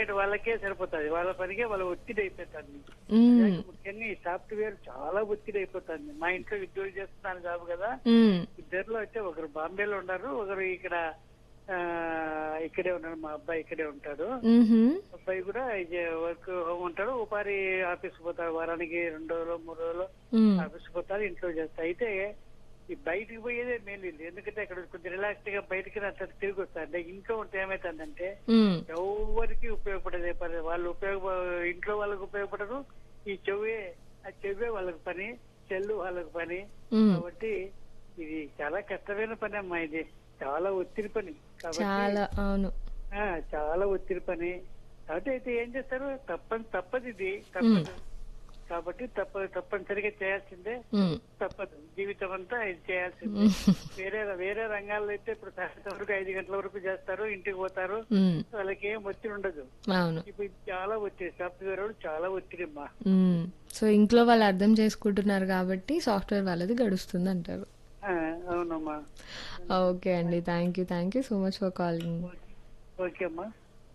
బయట వాళ్ళకే సరిపోతుంది వాళ్ళ పనికే వాళ్ళ ఒత్తిడి అయిపోతుంది మ్మ్. అలాగే ముఖ్యంగా ఈ సాఫ్ట్వేర్ చాలా ఒత్తిడి అయిపోతుంది మా ఇంట్లో ఉద్యోగం చేస్తున్నాను జాబ్ కదా మ్మ్. ఇద్దరులో అయితే ఒకరు బాంబేలో ఉన్నారు ఒకరు ఇక్కడ ఆ, ఇక్కడే ఉన్నారు మా అబ్బాయి ఇక్కడే ఉంటాడు మ్మ్హమ్. అబ్బాయి కూడా వర్క్ హోమ్ ఉంటాడు ఉపాధి ఆఫీస్ పోతాడు వారానికి రెండు రోజులు మూడు రోజులు మ్మ్. ఆఫీస్ పోతాడు ఇంట్లో చేస్తాడు అయితే ఈ బయటికి పోయేదే మేలు ఇది. ఎందుకంటే అక్కడ కొంచెం రిలాక్స్ గా బయటికి అట్లా తిరిగి వస్తారు అంటే ఇంట్లో ఉంటే ఏమైతుందంటే మ్మ్. ఎవరికి ఉపయోగపడేదే పని వాళ్ళు ఉపయోగ ఇంట్లో వాళ్ళకి ఉపయోగపడరు ఈ చెవే ఆ చెవే వాళ్ళకి పని చెల్లు వాళ్ళకి పని మ్మ్. కాబట్టి ఇది చాలా కష్టమైన పని అమ్మా ఇది చాలా ఒత్తిడి పని కాబట్టి చాలా అవును ఆ, చాలా ఒత్తిడి పని కాబట్టి అయితే ఏం చేస్తారు తప్పని తప్పదు ఇది తప్పదు కాబట్టి తప్ప తప్పనిసరిగా చేయాల్సిందే మ్మ్. తప్పదు జీవితం అంతా ఇది చేయాల్సిందే వేరే వేరే రంగాల్లో అయితే ఇప్పుడు సాయంత్రం వరకు ఐదు గంటల వరకు చేస్తారు ఇంటికి పోతారు మ్మ్. వాళ్ళకి ఏం ఒత్తిడి ఉండదు అవును ఇప్పుడు ఇది చాలా ఒత్తిడి సాఫ్ట్వేర్ వాళ్ళు చాలా ఒత్తిడి అమ్మా మ్మ్. సో ఇంట్లో వాళ్ళు అర్థం చేసుకుంటున్నారు కాబట్టి సాఫ్ట్వేర్ వాళ్ళది గడుస్తుంది అంటారు ఆ, అవునమ్మా ఓకే అండి thank you thank you so much for calling okay అమ్మా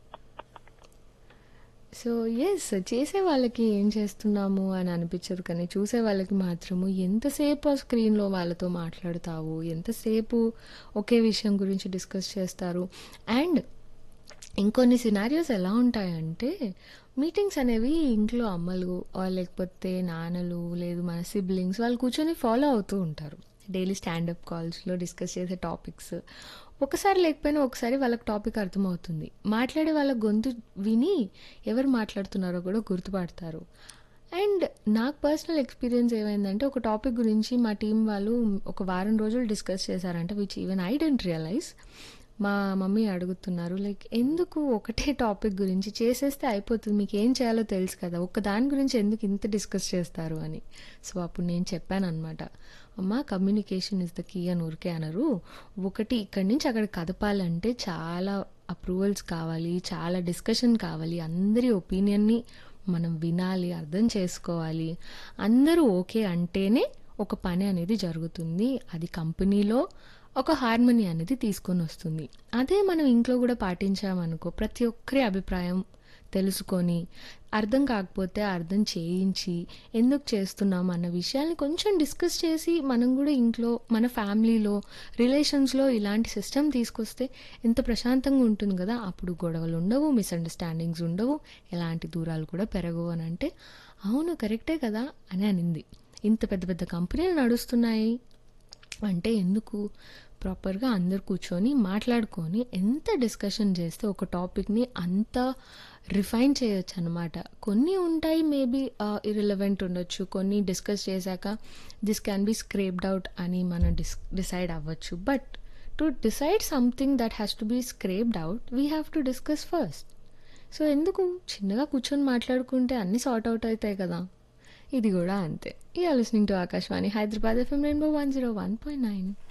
సో ఎస్ చేసే వాళ్ళకి ఏం చేస్తున్నాము అని అనిపించదు కానీ చూసే వాళ్ళకి మాత్రము ఎంతసేపు ఆ స్క్రీన్లో వాళ్ళతో మాట్లాడుతావు ఎంతసేపు ఒకే విషయం గురించి డిస్కస్ చేస్తారు అండ్ ఇంకొన్ని సినారియోస్ ఎలా ఉంటాయంటే మీటింగ్స్ అనేవి ఇంట్లో అమ్మలు or లేకపోతే నాన్నలు లేదు మన సిబ్లింగ్స్ వాళ్ళు కూర్చొని ఫాలో అవుతూ ఉంటారు డైలీ స్టాండప్ కాల్స్లో డిస్కస్ చేసే టాపిక్స్ ఒకసారి లేకపోయినా ఒకసారి వాళ్ళకి టాపిక్ అర్థమవుతుంది మాట్లాడే వాళ్ళ గొంతు విని ఎవరు మాట్లాడుతున్నారో కూడా గుర్తుపడతారు అండ్ నాకు పర్సనల్ ఎక్స్పీరియన్స్ ఏమైందంటే ఒక టాపిక్ గురించి మా టీం వాళ్ళు ఒక వారం రోజులు డిస్కస్ చేశారంట which even I didn't realise మా మమ్మీ అడుగుతున్నారు లైక్ ఎందుకు ఒకటే టాపిక్ గురించి చేసేస్తే అయిపోతుంది మీకు ఏం చేయాలో తెలుసు కదా ఒక దాని గురించి ఎందుకు ఇంత డిస్కస్ చేస్తారు అని సో అప్పుడు నేను చెప్పాను అనమాట అమ్మ కమ్యూనికేషన్ ఇస్ ద కీ అని ఊరికే అనరు ఒకటి ఇక్కడి నుంచి అక్కడ కదపాలంటే చాలా అప్రూవల్స్ కావాలి చాలా డిస్కషన్ కావాలి అందరి ఒపీనియన్ని మనం వినాలి అర్థం చేసుకోవాలి అందరూ ఓకే అంటేనే ఒక పని అనేది జరుగుతుంది అది కంపెనీలో ఒక హార్మనీ అనేది తీసుకొని వస్తుంది అదే మనం ఇంట్లో కూడా పాటించామనుకో ప్రతి ఒక్కరి అభిప్రాయం తెలుసుకొని అర్థం కాకపోతే అర్థం చేయించి ఎందుకు చేస్తున్నాం అన్న విషయాల్ని కొంచెం డిస్కస్ చేసి మనం కూడా ఇంట్లో మన ఫ్యామిలీలో రిలేషన్స్లో ఇలాంటి సిస్టమ్ తీసుకొస్తే ఎంత ప్రశాంతంగా ఉంటుంది కదా అప్పుడు గొడవలు ఉండవు మిస్అండర్స్టాండింగ్స్ ఉండవు ఎలాంటి దూరాలు కూడా పెరగవు అని అంటే అవును కరెక్టే కదా అని అనింది ఇంత పెద్ద పెద్ద కంపెనీలు నడుస్తున్నాయి అంటే ఎందుకు ప్రాపర్గా అందరు కూర్చొని మాట్లాడుకొని ఎంత డిస్కషన్ చేస్తే ఒక టాపిక్ని అంత రిఫైన్ చేయొచ్చు అనమాట కొన్ని ఉంటాయి మేబీ ఇరిలవెంట్ ఉండొచ్చు కొన్ని డిస్కస్ చేశాక this can be scraped out అని మనం డిస్ డిసైడ్ అవ్వచ్చు but to decide something that has to be scraped out we have to discuss first so ఎందుకు చిన్నగా కూర్చొని మాట్లాడుకుంటే అన్నీ సార్ట్ అవుట్ అవుతాయి కదా ఇది కూడా అంతే ఈ listening to Akashvani Hyderabad F M rainbow one zero one point nine